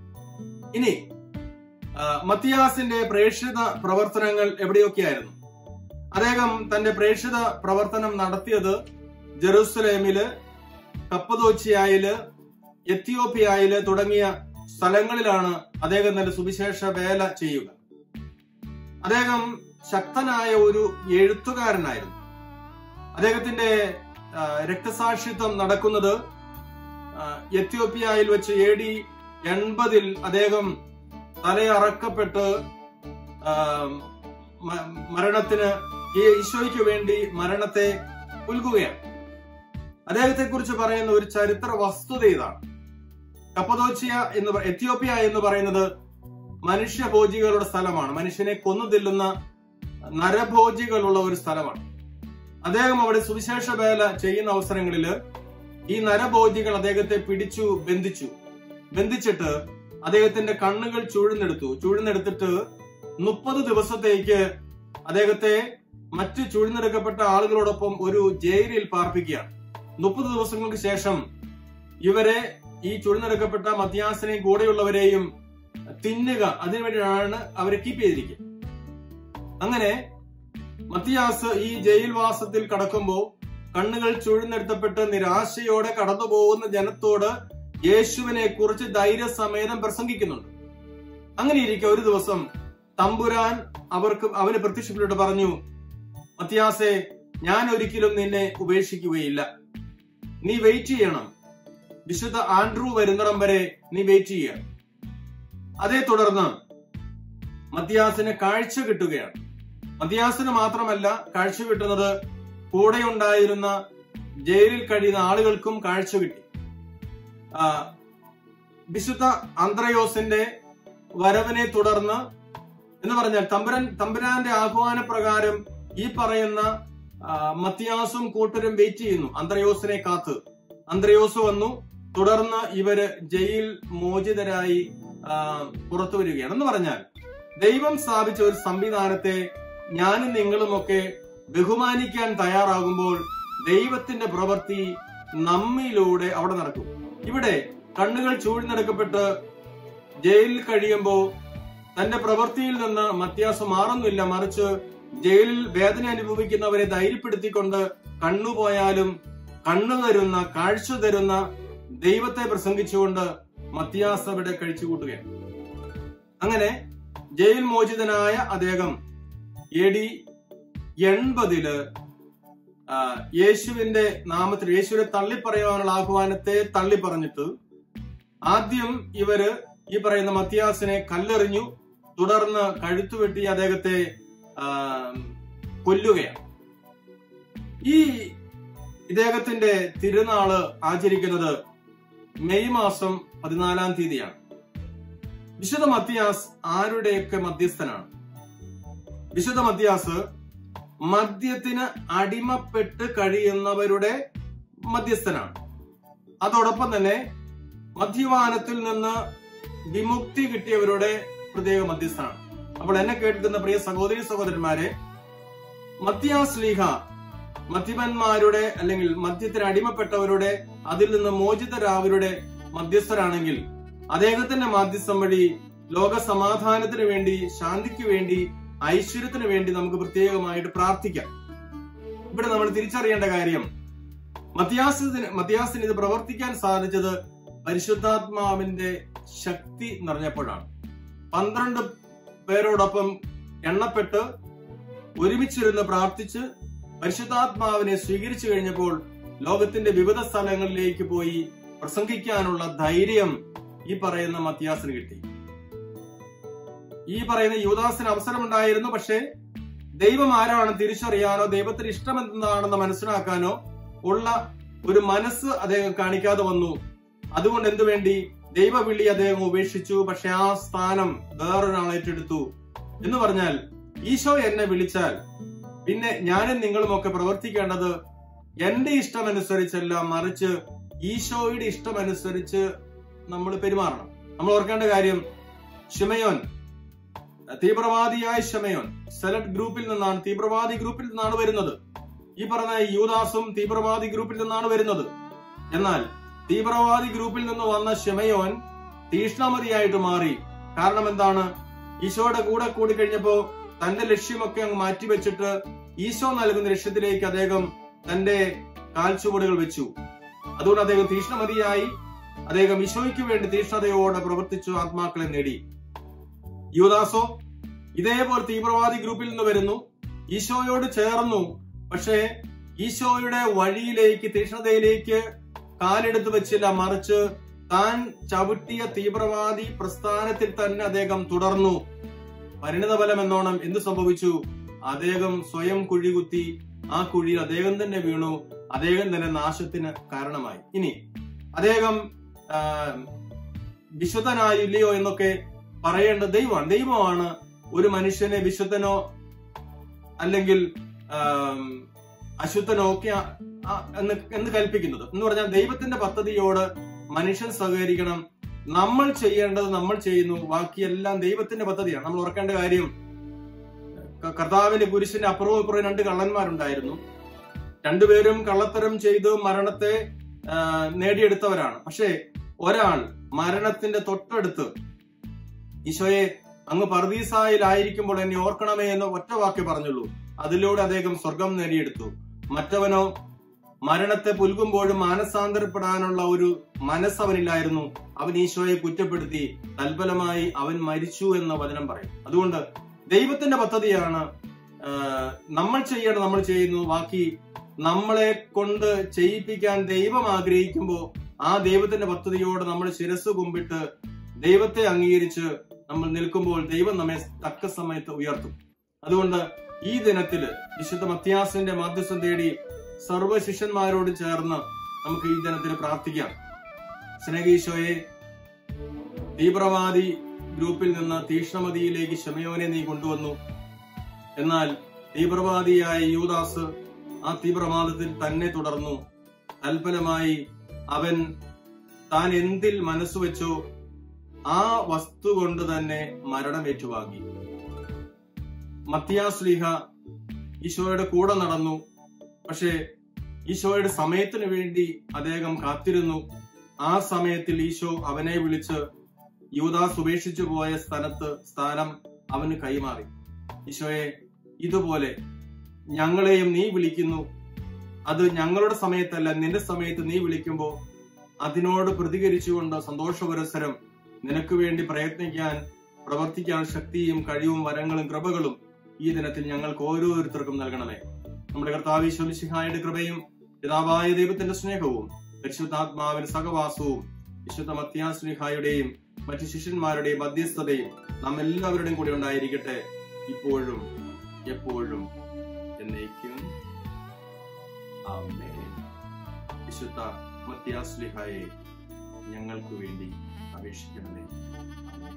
ഇനി ആ, മത്തിയാസിന്റെ പ്രേക്ഷിത പ്രവർത്തനങ്ങൾ എവിടെയൊക്കെയായിരുന്നു അദ്ദേഹം തന്റെ പ്രേക്ഷിത പ്രവർത്തനം നടത്തിയത് ജെറൂസലേമില് കപ്പദോച്ചിയായില് എത്യോപ്യയില് തുടങ്ങിയ സ്ഥലങ്ങളിലാണ് അദ്ദേഹം തന്റെ സുവിശേഷ വേല ചെയ്യുക അദ്ദേഹം ശക്തനായ ഒരു എഴുത്തുകാരനായിരുന്നു അദ്ദേഹത്തിന്റെ ആ, രക്തസാക്ഷിത്വം നടക്കുന്നത് ആ, എത്യോപ്യയിൽ വെച്ച് എ ഡി എൺപതിൽ അദ്ദേഹം തലയറക്കപ്പെട്ട് ആ, മ- മരണത്തിന് ഈ ഈശോയ്ക്ക് വേണ്ടി മരണത്തെ പുൽകുകയാണ് അദ്ദേഹത്തെ കുറിച്ച് പറയുന്ന ഒരു ചരിത്ര വസ്തുത ഇതാണ് കപ്പദോച്ചിയ എന്ന് പ- എത്യോപ്യ എന്ന് പറയുന്നത് മനുഷ്യഭോജികളുടെ സ്ഥലമാണ് മനുഷ്യനെ കൊന്നു തില്ലുന്ന നരഭോജികളുള്ള ഒരു സ്ഥലമാണ് അദ്ദേഹം അവിടെ സുവിശേഷ വേല ചെയ്യുന്ന അവസരങ്ങളില് ഈ നരഭോജികൾ അദ്ദേഹത്തെ പിടിച്ചു ബന്ധിച്ചു ബന്ധിച്ചിട്ട് അദ്ദേഹത്തിന്റെ കണ്ണുകൾ ചൂഴ്ന്നെടുത്തു ചൂഴ്ന്നെടുത്തിട്ട് മുപ്പത് ദിവസത്തേക്ക് അദ്ദേഹത്തെ മറ്റ് ചൂഴ്ന്നെടുക്കപ്പെട്ട ആളുകളോടൊപ്പം ഒരു ജയിലിൽ പാർപ്പിക്കുകയാണ് മുപ്പത് ദിവസങ്ങൾക്ക് ശേഷം ഇവരെ ഈ ചുഴ്ന്നെടുക്കപ്പെട്ട മധ്യാസനെയും കൂടെയുള്ളവരെയും തിന്നുക അതിനുവേണ്ടിയാണ് അവരെ കീപ്പ് ചെയ്തിരിക്കുക അങ്ങനെ മത്തിയാസ് ഈ ജയിൽവാസത്തിൽ കടക്കുമ്പോൾ കണ്ണുകൾ ചുഴ്ന്നെടുത്തപ്പെട്ട് നിരാശയോടെ കടന്നു പോകുന്ന ജനത്തോട് യേശുവിനെ കുറിച്ച് ധൈര്യസമേതം പ്രസംഗിക്കുന്നുണ്ട് അങ്ങനെ ഇരിക്കെ ഒരു ദിവസം തമ്പുരാൻ അവർക്ക് അവന് പ്രത്യക്ഷപ്പെട്ടിട്ട് പറഞ്ഞു മത്തിയാസെ ഞാൻ ഒരിക്കലും നിന്നെ ഉപേക്ഷിക്കുകയില്ല നീ വെയിറ്റ് ചെയ്യണം വിശുദ്ധ ആൻഡ്രൂ വരുന്നിടം വരെ നീ വെയിറ്റ് ചെയ്യുക അതേ തുടർന്ന് മത്തിയാസിന് കാഴ്ച കിട്ടുകയാണ് മത്തിയാസിന് മാത്രമല്ല കാഴ്ച കിട്ടുന്നത് കൂടെ ഉണ്ടായിരുന്ന ജയിലിൽ കഴിയുന്ന ആളുകൾക്കും കാഴ്ച കിട്ടി ആ, വിശുദ്ധ അന്ത്രയോസിന്റെ വരവിനെ തുടർന്ന് എന്ന് പറഞ്ഞാൽ തമ്പുരാൻ തമ്പുരാന്റെ ആഹ്വാന പ്രകാരം ഈ പറയുന്ന ആ, മത്തിയാസും കൂട്ടരും വെയിറ്റ് ചെയ്യുന്നു അന്ത്രയോസിനെ കാത്ത് അന്ത്രയോസ് വന്നു തുടർന്ന് ഇവര് ജയിൽ മോചിതരായി ആ, പുറത്തു വരികയാണ് എന്ന് പറഞ്ഞാൽ ദൈവം സ്ഥാപിച്ച ഒരു സംവിധാനത്തെ ഞാനും നിങ്ങളുമൊക്കെ ബഹുമാനിക്കാൻ തയ്യാറാകുമ്പോൾ ദൈവത്തിന്റെ പ്രവൃത്തി നമ്മിലൂടെ അവിടെ നടക്കും ഇവിടെ കണ്ണുകൾ ചൂഴ്ന്നെടുക്കപ്പെട്ട് ജയിലിൽ കഴിയുമ്പോൾ തന്റെ പ്രവൃത്തിയിൽ നിന്ന് മത്യാസ് മാറുന്നില്ല മറിച്ച് ജയിലിൽ വേദന അനുഭവിക്കുന്നവരെ ധൈര്യപ്പെടുത്തിക്കൊണ്ട് കണ്ണുപോയാലും കണ്ണു തരുന്ന കാഴ്ച തരുന്ന ദൈവത്തെ പ്രസംഗിച്ചുകൊണ്ട് മത്യാസ് അവിടെ കഴിച്ചു കൂട്ടുകയാണ് അങ്ങനെ ജയിൽ മോചിതനായ അദ്ദേഹം എ ഡി എൺപതില് ആ, യേശുവിന്റെ നാമത്തിൽ യേശുവിനെ തള്ളിപ്പറയാനുള്ള ആഹ്വാനത്തെ തള്ളി പറഞ്ഞിട്ട് ആദ്യം ഇവര് ഈ പറയുന്ന മത്തിയാസിനെ കല്ലെറിഞ്ഞു തുടർന്ന് കഴുത്തു വെട്ടി അദ്ദേഹത്തെ ആ, കൊല്ലുകയാണ് ഈ ഇദ്ദേഹത്തിന്റെ തിരുനാള് ആചരിക്കുന്നത് മെയ് മാസം പതിനാലാം തീയതിയാണ് വിശുദ്ധ മത്തിയാസ് ആരുടെയൊക്കെ മധ്യസ്ഥനാണ് വിശുദ്ധ മത്തിയാസ് മദ്യത്തിന് അടിമപ്പെട്ട് കഴിയുന്നവരുടെ മധ്യസ്ഥനാണ് അതോടൊപ്പം തന്നെ മദ്യപാനത്തിൽ നിന്ന് വിമുക്തി കിട്ടിയവരുടെ പ്രത്യേക മധ്യസ്ഥനാണ് അപ്പോൾ എന്നെ കേൾക്കുന്ന പ്രിയ സഹോദരി സഹോദരന്മാരെ മദ്യാസ് ലീഹ മദ്യപന്മാരുടെ അല്ലെങ്കിൽ മദ്യത്തിന് അടിമപ്പെട്ടവരുടെ അതിൽ നിന്ന് മോചിതരാവരുടെ മധ്യസ്ഥരാണെങ്കിൽ അദ്ദേഹത്തിന്റെ മാധ്യസ്ഥം വഴി ലോക സമാധാനത്തിന് വേണ്ടി ശാന്തിക്ക് വേണ്ടി ഐശ്വര്യത്തിന് വേണ്ടി നമുക്ക് പ്രത്യേകമായിട്ട് പ്രാർത്ഥിക്കാം ഇവിടെ നമ്മൾ തിരിച്ചറിയേണ്ട കാര്യം മത്യാസിന് മത്യാസിന് ഇത് പ്രവർത്തിക്കാൻ സാധിച്ചത് പരിശുദ്ധാത്മാവിന്റെ ശക്തി നിറഞ്ഞപ്പോഴാണ് പന്ത്രണ്ട് പേരോടൊപ്പം എണ്ണപ്പെട്ട് ഒരുമിച്ചിരുന്ന് പ്രാർത്ഥിച്ച് പരിശുദ്ധാത്മാവിനെ സ്വീകരിച്ചു കഴിഞ്ഞപ്പോൾ ലോകത്തിന്റെ വിവിധ സ്ഥലങ്ങളിലേക്ക് പോയി പ്രസംഗിക്കാനുള്ള ധൈര്യം ഈ പറയുന്ന മത്യാസിന് കിട്ടി ഈ പറയുന്ന യുവദാസിന് അവസരമുണ്ടായിരുന്നു പക്ഷേ ദൈവം ആരാണ് തിരിച്ചറിയാനോ ദൈവത്തിന് ഇഷ്ടം എന്താണെന്ന് മനസ്സിലാക്കാനോ ഉള്ള ഒരു മനസ്സ് അദ്ദേഹം കാണിക്കാതെ വന്നു അതുകൊണ്ട് എന്തു വേണ്ടി ദൈവവിളി അദ്ദേഹം ഉപേക്ഷിച്ചു പക്ഷെ ആ സ്ഥാനം വേറൊരാൾ ഏറ്റെടുത്തു എന്ന് പറഞ്ഞാൽ ഈശോ എന്നെ വിളിച്ചാൽ പിന്നെ ഞാനും നിങ്ങളും ഒക്കെ പ്രവർത്തിക്കേണ്ടത് എന്റെ ഇഷ്ടമനുസരിച്ചല്ല മറിച്ച് ഈശോയുടെ ഇഷ്ടമനുസരിച്ച് നമ്മൾ പെരുമാറണം നമ്മൾ ഓർക്കേണ്ട കാര്യം ഷിമയോൻ തീവ്രവാദിയായ ഷമയോൻ സെലക്ട് ഗ്രൂപ്പിൽ നിന്നാണ് തീവ്രവാദി ഗ്രൂപ്പിൽ നിന്നാണ് വരുന്നത് ഈ പറഞ്ഞ യൂദാസും തീവ്രവാദി ഗ്രൂപ്പിൽ നിന്നാണ് വരുന്നത് എന്നാൽ തീവ്രവാദി ഗ്രൂപ്പിൽ നിന്ന് വന്ന ഷമയോൻ തീഷ്ണമതിയായിട്ട് മാറി കാരണം എന്താണ് ഈശോയുടെ കൂടെ കൂടി കഴിഞ്ഞപ്പോ തന്റെ ലക്ഷ്യമൊക്കെ അങ്ങ് മാറ്റിവെച്ചിട്ട് ഈശോ നൽകുന്ന ലക്ഷ്യത്തിലേക്ക് അദ്ദേഹം തന്റെ കാൽച്ചുവടുകൾ വെച്ചു അതുകൊണ്ട് അദ്ദേഹം തീഷ്ണമതിയായി അദ്ദേഹം ഈശോയ്ക്ക് വേണ്ടി തീഷ്ണതയോടെ പ്രവർത്തിച്ചു ആത്മാക്കളെ നേടി യുവദാസോ ഇതേപോലെ തീവ്രവാദി ഗ്രൂപ്പിൽ നിന്ന് വരുന്നു ഈശോയോട് ചേർന്നു പക്ഷേ ഈശോയുടെ വഴിയിലേക്ക് തീഷ്ണതയിലേക്ക് കാലെടുത്ത് വെച്ചില്ല മറിച്ച് താൻ ചവിട്ടിയ തീവ്രവാദി പ്രസ്ഥാനത്തിൽ തന്നെ അദ്ദേഹം തുടർന്നു പരിണിതഫലം എന്നോണം എന്ത് സംഭവിച്ചു അദ്ദേഹം സ്വയം കുഴികുത്തി ആ കുഴിയിൽ അദ്ദേഹം തന്നെ വീണു അദ്ദേഹം തന്നെ നാശത്തിന് കാരണമായി ഇനി അദ്ദേഹം ആ, വിശുദ്ധനായില്ലയോ എന്നൊക്കെ പറയേണ്ട ദൈവമാണ് ദൈവമാണ് ഒരു മനുഷ്യനെ വിശുദ്ധനോ അല്ലെങ്കിൽ ആം, അശുദ്ധനോ ഒക്കെ ആ- ആ- എന്ന് എന്ന് കൽപ്പിക്കുന്നത് എന്ന് പറഞ്ഞാൽ ദൈവത്തിന്റെ പദ്ധതിയോട് മനുഷ്യൻ സഹകരിക്കണം നമ്മൾ ചെയ്യേണ്ടത് നമ്മൾ ചെയ്യുന്നു ബാക്കിയെല്ലാം ദൈവത്തിന്റെ പദ്ധതിയാണ് നമ്മൾ ഓർക്കേണ്ട കാര്യം ക- കർത്താവിന്റെ കുരിശിന്റെ അപ്പുറവും ഇപ്പുറവും രണ്ട് കള്ളന്മാരുണ്ടായിരുന്നു രണ്ടുപേരും കള്ളത്തരം ചെയ്ത് മരണത്തെ ആ, നേടിയെടുത്തവരാണ് പക്ഷേ ഒരാൾ മരണത്തിന്റെ തൊട്ടടുത്ത് ഈശോയെ അങ്ങ് പർദീസായിലായിരിക്കുമ്പോൾ എന്നെ ഓർക്കണമേ എന്ന് ഒറ്റ വാക്ക് പറഞ്ഞുള്ളൂ അതിലൂടെ അദ്ദേഹം സ്വർഗം നേടിയെടുത്തു മറ്റവനോ മരണത്തെ പുൽകുമ്പോഴും മാനസാന്തരപ്പെടാനുള്ള ഒരു മനസ്സവനില്ലായിരുന്നു അവൻ ഈശോയെ കുറ്റപ്പെടുത്തി തൽഫലമായി അവൻ മരിച്ചു എന്ന വചനം പറയും അതുകൊണ്ട് ദൈവത്തിന്റെ പദ്ധതിയാണ് ആ, നമ്മൾ ചെയ്യേണ്ടത് നമ്മൾ ചെയ്യുന്നു ബാക്കി നമ്മളെ കൊണ്ട് ചെയ്യിപ്പിക്കാൻ ദൈവം ആഗ്രഹിക്കുമ്പോൾ ആ ദൈവത്തിന്റെ പദ്ധതിയോട് നമ്മൾ ശിരസ് കുമ്പിട്ട് ദൈവത്തെ അംഗീകരിച്ച് നമ്മൾ നിൽക്കുമ്പോൾ ദൈവം നമ്മെ തക്ക സമയത്ത് ഉയർത്തും അതുകൊണ്ട് ഈ ദിനത്തില് വിശുദ്ധ മത്യാസിന്റെ മാധ്യസ്ഥം തേടി സർവ്വ ശിഷ്യന്മാരോട് ചേർന്ന് നമുക്ക് ഈ ദിനത്തിൽ പ്രാർത്ഥിക്കാം സ്നേഹീശോയെ തീവ്രവാദി ഗ്രൂപ്പിൽ നിന്ന് തീഷ്ണമതിയിലേക്ക് ശമയോനെ നീ കൊണ്ടുവന്നു എന്നാൽ തീവ്രവാദിയായ യൂദാസ് ആ തീവ്രവാദത്തിൽ തന്നെ തുടർന്നു തൽഫലമായി അവൻ താൻ എന്തിൽ മനസ്സ് വെച്ചോ ആ വസ്തു കൊണ്ട് തന്നെ മരണം ഏറ്റുവാങ്ങി മത്തിയാസ്ലീഹ ഈശോയുടെ കൂടെ നടന്നു പക്ഷേ ഈശോയുടെ സമയത്തിന് വേണ്ടി അദ്ദേഹം കാത്തിരുന്നു ആ സമയത്തിൽ ഈശോ അവനെ വിളിച്ച് യൂദാസ് ഉപേക്ഷിച്ചു പോയ സ്ഥലത്ത് സ്ഥാനം അവന് കൈമാറി ഈശോയെ ഇതുപോലെ ഞങ്ങളെയും നീ വിളിക്കുന്നു അത് ഞങ്ങളുടെ സമയത്തല്ല നിന്റെ സമയത്ത് നീ വിളിക്കുമ്പോ അതിനോട് പ്രതികരിച്ചുകൊണ്ട് സന്തോഷപുരസരം നിനക്ക് വേണ്ടി പ്രയത്നിക്കാൻ പ്രവർത്തിക്കാൻ ശക്തിയും കഴിവും വരങ്ങളും കൃപകളും ഈ ദിനത്തിൽ ഞങ്ങൾക്ക് ഓരോരുത്തർക്കും നൽകണമേ നമ്മുടെ കർത്താവിശ്വമിശിഹായുടെ കൃപയും പിതാവായ ദൈവത്തിന്റെ സ്നേഹവും പരിശുദ്ധാത്മാവിന്റെ സഹവാസവും വിശുദ്ധ മത്യാസ്ലിഹായുടെയും മറ്റു ശിഷ്യന്മാരുടെയും മധ്യസ്ഥതയും നാം എല്ലാവരുടെയും കൂടെ ഉണ്ടായിരിക്കട്ടെ ഇപ്പോഴും എപ്പോഴും എന്നേക്കും ആമേൻ വിശുദ്ധ മത്യാസ്ലിഹായെ ഞങ്ങൾക്ക് വേണ്ടി അപേക്ഷിക്കണമേ ആമേൻ.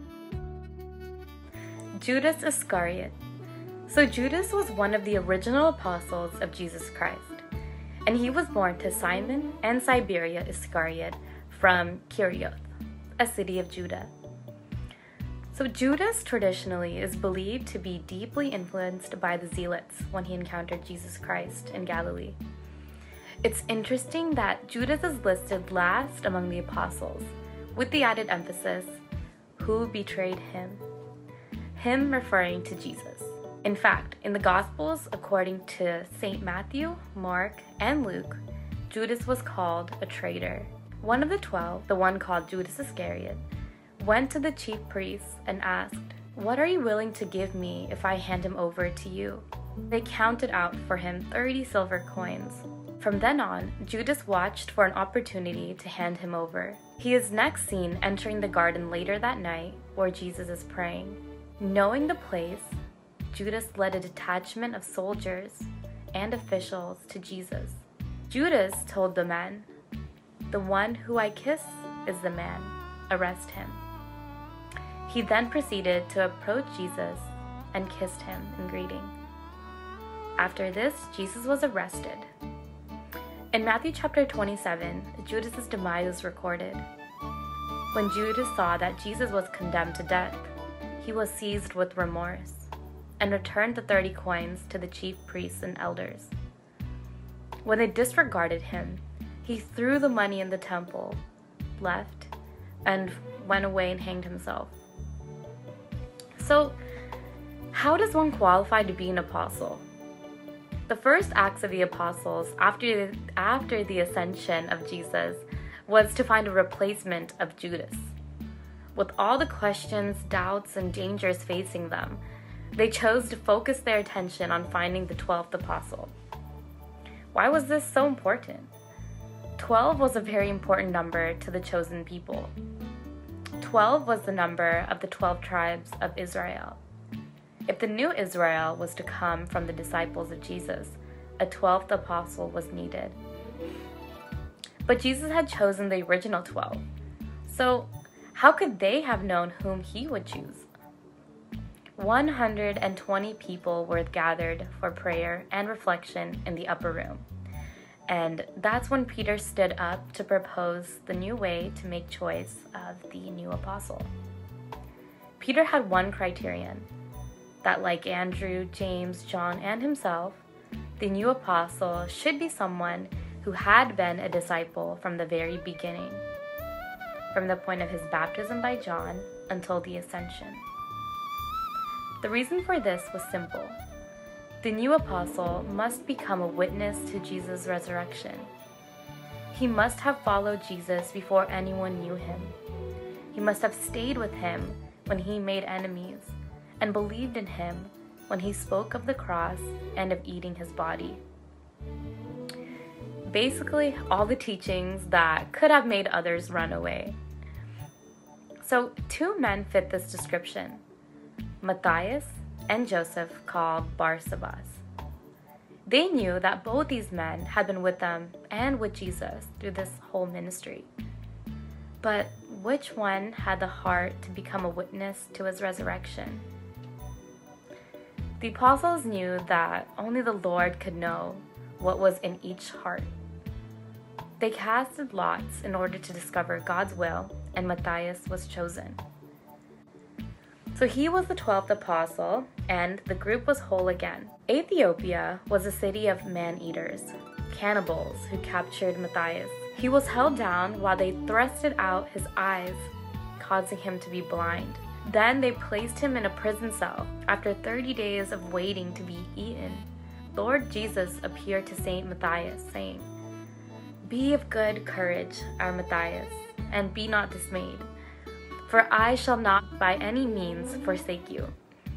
Judas Iscariot. So Judas was one of the original apostles of Jesus Christ, and he was born to Simon and Siberia Iscariot from Kirioth, a city of Judah. So Judas traditionally is believed to be deeply influenced by the Zealots when he encountered Jesus Christ in Galilee. It's interesting that Judas is listed last among the apostles, with the added emphasis, who betrayed him? him referring to Jesus. In fact, in the Gospels, according to St. Matthew, Mark, and Luke, Judas was called a traitor. One of the twelve, the one called Judas Iscariot, went to the chief priests and asked, What are you willing to give me if I hand him over to you? They counted out for him 30 silver coins. From then on, Judas watched for an opportunity to hand him over. He is next seen entering the garden later that night where Jesus is praying. Knowing the place, Judas led a detachment of soldiers and officials to Jesus. Judas told the men, The one who I kiss is the man. Arrest him. He then proceeded to approach Jesus and kissed him in greeting. After this, Jesus was arrested. In Matthew chapter 27, Judas's demise is recorded. When Judas saw that Jesus was condemned to death, he was seized with remorse and returned the 30 coins to the chief priests and elders. When they disregarded him, he threw the money in the temple, left, and went away and hanged himself. So, how does one qualify to be an apostle? The first acts of the apostles after the, after the ascension of Jesus was to find a replacement of Judas. With all the questions, doubts, and dangers facing them, they chose to focus their attention on finding the 12th apostle. Why was this so important? 12 was a very important number to the chosen people. 12 was the number of the 12 tribes of Israel. If the new Israel was to come from the disciples of Jesus, a 12th apostle was needed. But Jesus had chosen the original 12. So, how could they have known whom he would choose? 120 people were gathered for prayer and reflection in the upper room. And that's when Peter stood up to propose the new way to make choice of the new apostle. Peter had one criterion that, like Andrew, James, John, and himself, the new apostle should be someone who had been a disciple from the very beginning, from the point of his baptism by John until the ascension. The reason for this was simple. The new apostle must become a witness to Jesus' resurrection. He must have followed Jesus before anyone knew him. He must have stayed with him when he made enemies and believed in him when he spoke of the cross and of eating his body. Basically, all the teachings that could have made others run away. So, two men fit this description Matthias and Joseph, called Barsabas. They knew that both these men had been with them and with Jesus through this whole ministry. But which one had the heart to become a witness to his resurrection? The apostles knew that only the Lord could know what was in each heart. They casted lots in order to discover God's will, and Matthias was chosen. So he was the 12th apostle, and the group was whole again. Ethiopia was a city of man eaters, cannibals who captured Matthias. He was held down while they thrusted out his eyes, causing him to be blind. Then they placed him in a prison cell after 30 days of waiting to be eaten. Lord Jesus appeared to Saint Matthias, saying, Be of good courage, our Matthias, and be not dismayed for I shall not by any means forsake you.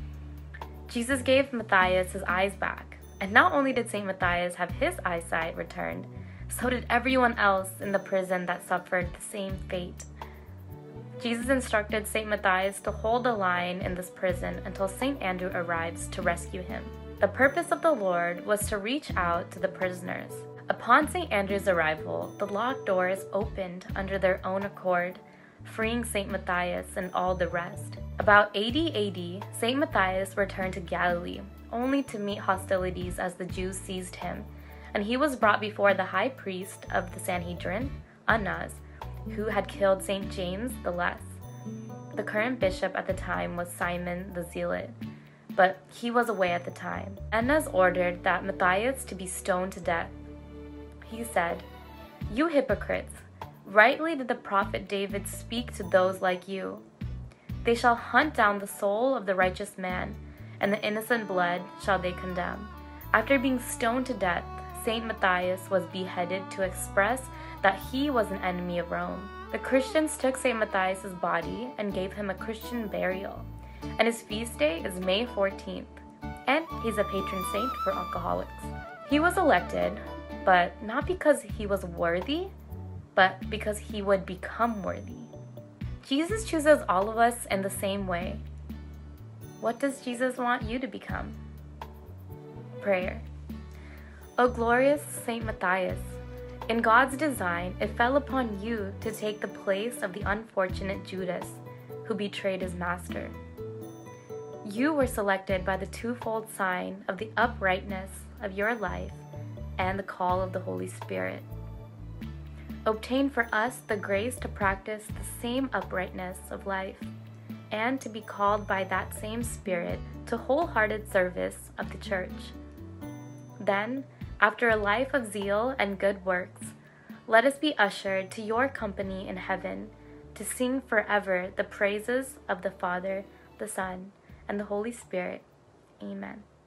Jesus gave Matthias his eyes back, and not only did St. Matthias have his eyesight returned, so did everyone else in the prison that suffered the same fate. Jesus instructed St. Matthias to hold the line in this prison until St. Andrew arrives to rescue him. The purpose of the Lord was to reach out to the prisoners. Upon St. Andrew's arrival, the locked doors opened under their own accord, freeing St. Matthias and all the rest. About 80 AD, St. Matthias returned to Galilee, only to meet hostilities as the Jews seized him, and he was brought before the high priest of the Sanhedrin, Annas, who had killed St. James the Less. The current bishop at the time was Simon the Zealot, but he was away at the time. Annas ordered that Matthias to be stoned to death. He said, You hypocrites! Rightly did the prophet David speak to those like you. They shall hunt down the soul of the righteous man, and the innocent blood shall they condemn. After being stoned to death, Saint Matthias was beheaded to express that he was an enemy of Rome. The Christians took Saint Matthias's body and gave him a Christian burial, and his feast day is May 14th, and he's a patron saint for alcoholics. He was elected, but not because he was worthy, but because he would become worthy. Jesus chooses all of us in the same way. What does Jesus want you to become? Prayer. O glorious Saint Matthias, in God's design, it fell upon you to take the place of the unfortunate Judas who betrayed his master. You were selected by the twofold sign of the uprightness of your life and the call of the Holy Spirit. Obtain for us the grace to practice the same uprightness of life and to be called by that same Spirit to wholehearted service of the church. Then, after a life of zeal and good works, let us be ushered to your company in heaven to sing forever the praises of the Father, the Son, and the Holy Spirit. Amen.